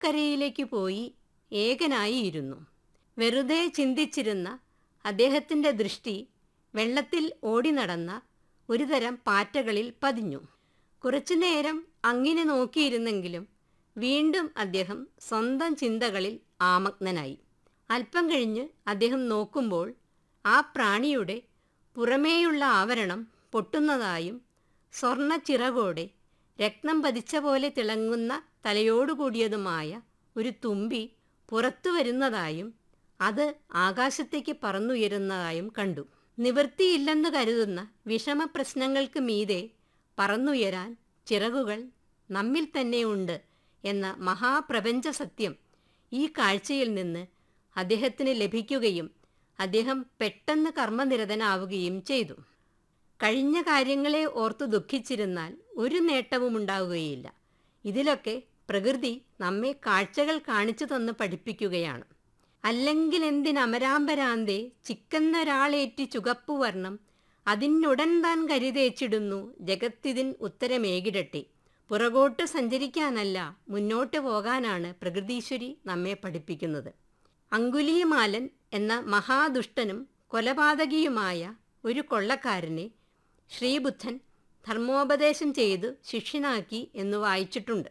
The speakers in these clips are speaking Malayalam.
അക്കരയിലേക്ക് പോയി ഏകനായി ഇരുന്നു വെറുതെ ചിന്തിച്ചിരുന്ന അദ്ദേഹത്തിൻ്റെ ദൃഷ്ടി വെള്ളത്തിൽ ഓടി നടന്ന ഒരുതരം പാറ്റകളിൽ പതിഞ്ഞു കുറച്ചുനേരം അങ്ങനെ നോക്കിയിരുന്നെങ്കിലും വീണ്ടും അദ്ദേഹം സ്വന്തം ചിന്തകളിൽ ആമഗ്നനായി അല്പം കഴിഞ്ഞ് അദ്ദേഹം നോക്കുമ്പോൾ ആ പ്രാണിയുടെ പുറമേയുള്ള ആവരണം പൊട്ടുന്നതായും സ്വർണ്ണ ചിറകോടെ രക്തം പതിച്ച പോലെ തിളങ്ങുന്ന തലയോടുകൂടിയതുമായ ഒരു തുമ്പി പുറത്തു വരുന്നതായും അത് ആകാശത്തേക്ക് പറന്നുയരുന്നതായും കണ്ടു നിവൃത്തിയില്ലെന്ന് കരുതുന്ന വിഷമ പ്രശ്നങ്ങൾക്ക് മീതെ പറന്നുയരാൻ ചിറകുകൾ നമ്മിൽ തന്നെയുണ്ട് എന്ന മഹാപ്രപഞ്ച സത്യം ഈ കാഴ്ചയിൽ നിന്ന് അദ്ദേഹത്തിന് ലഭിക്കുകയും അദ്ദേഹം പെട്ടെന്ന് കർമ്മനിരതനാവുകയും ചെയ്തു കഴിഞ്ഞ കാര്യങ്ങളെ ഓർത്തു ദുഃഖിച്ചിരുന്നാൽ ഒരു നേട്ടവും ഉണ്ടാവുകയില്ല ഇതിലൊക്കെ പ്രകൃതി നമ്മെ കാഴ്ചകൾ കാണിച്ചു തന്ന് പഠിപ്പിക്കുകയാണ് അല്ലെങ്കിൽ എന്തിനമരാമ്പരാന്തേ ചിക്കന്നൊരാളേറ്റി ചുകപ്പു വർണ്ണം അതിനുടൻ താൻ കരുതേച്ചിടുന്നു ജഗത്തിതിൻ ഉത്തരമേകിടട്ടെ പുറകോട്ട് സഞ്ചരിക്കാനല്ല മുന്നോട്ട് പോകാനാണ് പ്രകൃതീശ്വരി നമ്മെ പഠിപ്പിക്കുന്നത് അങ്കുലിയമാലൻ എന്ന മഹാദുഷ്ടനും കൊലപാതകിയുമായ ഒരു കൊള്ളക്കാരനെ ശ്രീബുദ്ധൻ ധർമ്മോപദേശം ചെയ്തു ശിഷ്യനാക്കി എന്ന് വായിച്ചിട്ടുണ്ട്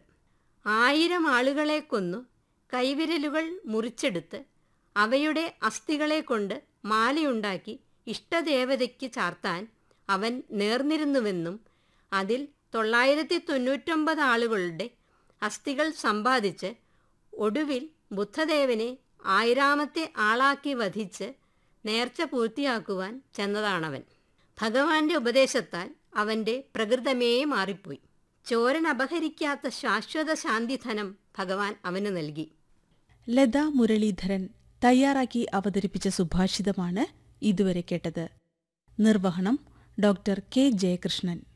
ആയിരം ആളുകളെ കൊന്നു കൈവിരലുകൾ മുറിച്ചെടുത്ത് അവയുടെ അസ്ഥികളെ കൊണ്ട് മാലയുണ്ടാക്കി ഇഷ്ടദേവതയ്ക്ക് ചാർത്താൻ അവൻ നേർന്നിരുന്നുവെന്നും അതിൽ തൊള്ളായിരത്തി തൊണ്ണൂറ്റൊമ്പത് ആളുകളുടെ അസ്ഥികൾ സമ്പാദിച്ച് ഒടുവിൽ ബുദ്ധദേവനെ ആയിരാമത്തെ ആളാക്കി വധിച്ച് നേർച്ച പൂർത്തിയാക്കുവാൻ ചെന്നതാണവൻ ഭഗവാന്റെ ഉപദേശത്താൽ അവൻ്റെ പ്രകൃതമേ മാറിപ്പോയി ചോരൻ അപഹരിക്കാത്ത ശാശ്വത ശാന്തിധനം ഭഗവാൻ അവന് നൽകി ലതാ മുരളീധരൻ തയ്യാറാക്കി അവതരിപ്പിച്ച സുഭാഷിതമാണ് ഇതുവരെ കേട്ടത് നിർവഹണം ഡോക്ടർ കെ ജയകൃഷ്ണൻ